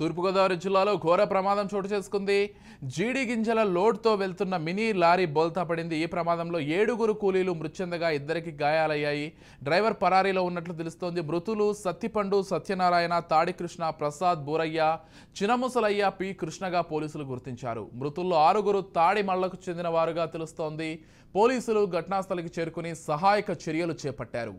తూర్పుగోదావరి జిల్లాలో ఘోర ప్రమాదం చోటు చేసుకుంది జీడి గింజల లోడ్తో వెళ్తున్న మినీ లారీ బోల్తా పడింది ఈ ప్రమాదంలో ఏడుగురు కూలీలు మృతి చెందగా ఇద్దరికి గాయాలయ్యాయి డ్రైవర్ పరారీలో ఉన్నట్లు తెలుస్తోంది మృతులు సత్తిపండు సత్యనారాయణ తాడికృష్ణ ప్రసాద్ బూరయ్య చినముసలయ్య పి కృష్ణగా పోలీసులు గుర్తించారు మృతుల్లో ఆరుగురు తాడి మళ్లకు చెందిన వారుగా తెలుస్తోంది పోలీసులు ఘటనాస్థలికి చేరుకుని సహాయక చర్యలు చేపట్టారు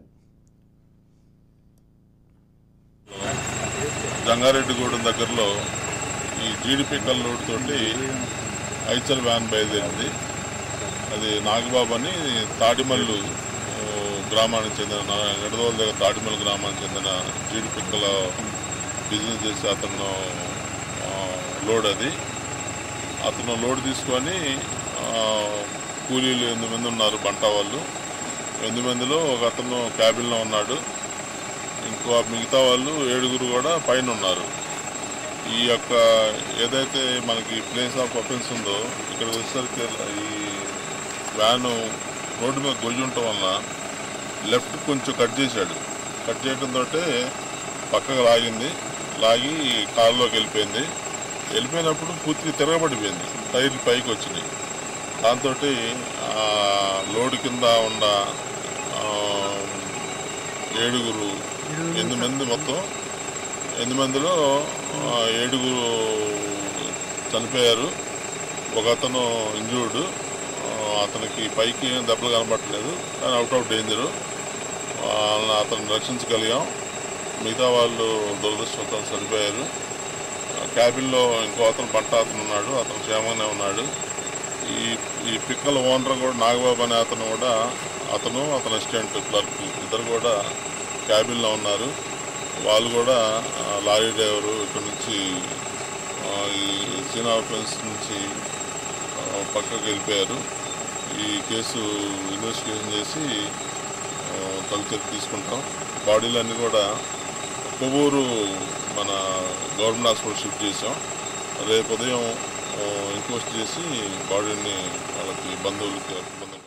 జంగారెడ్డిగూడెం దగ్గరలో ఈ జీడి పిక్కల లోడ్ తోటి ఐచల్ వ్యాన్ బయలుదేరింది అది నాగబాబు అని తాడిమల్లు ఆ, గ్రామానికి చెందిన నా- నిడదవోలు దగ్గర తాడిమల్లి గ్రామానికి చెందిన జీడి పిక్కల బిజినెస్ చేసే అతను ఆ, లోడ్ అది అతను లోడ్ తీసుకొని ఆ, కూలీలు ఎనిమిది మంది ఉన్నారు బంటా వాళ్ళు ఎనిమిది మందిలో ఒక అతను క్యాబిన్లో ఉన్నాడు ఇంకో మిగతా వాళ్ళు ఏడుగురు కూడా పైన ఉన్నారు ఈ యొక్క ఏదైతే మనకి ప్లేస్ ఆఫ్ అఫెన్స్ ఉందో ఇక్కడ వచ్చేసరికి ఈ వ్యాను రోడ్డు మీద గొయ్యి ఉండటం వలన లెఫ్ట్ కొంచెం కట్ చేశాడు కట్ చేయడంతో పక్కకు లాగింది లాగి కారులోకి వెళ్ళిపోయింది వెళ్ళిపోయినప్పుడు పూర్తిగా తిరగబడిపోయింది టైర్లు పైకి వచ్చినాయి దాంతో లోడ్ కింద ఉన్న ఆ, ఏడుగురు ఎనిమిది మంది మొత్తం ఎనిమిది మందిలో ఆ, ఏడుగురు చనిపోయారు ఒక అతను ఇంజూర్డ్ అతనికి పైకి ఏం దెబ్బలు కనబట్టలేదు కానీ అవుట్ ఆఫ్ డేంజరు వాళ్ళని అతను రక్షించగలిగాం మిగతా వాళ్ళు దురదృష్టవశాత్తు చనిపోయారు ఆ, క్యాబిన్లో ఇంకో అతను పంట అతను ఉన్నాడు అతను క్షేమంగానే ఉన్నాడు ఈ ఈ పిక్కల ఓనర్ కూడా నాగబాబు అనే అతను కూడా అతను అతని అసిస్టెంట్ క్లర్క్ ఇద్దరు కూడా క్యాబిన్లో ఉన్నారు వాళ్ళు కూడా ఆ, లారీ డ్రైవరు ఇక్కడ నుంచి ఆ, ఈ సీనా ఆఫెన్స్ నుంచి ఆ, పక్కకు వెళ్ళిపోయారు ఈ కేసు ఇన్వెస్టిగేషన్ చేసి ఆ, తదుపరి తీసుకుంటాం బాడీలన్నీ కూడా కొవ్వూరు మన గవర్నమెంట్ హాస్పిటల్ షిఫ్ట్ చేసాం రేపు ఉదయం ఇంక్వెస్ట్ చేసి బాడీని వాళ్ళకి బంధువులకి బంధువులు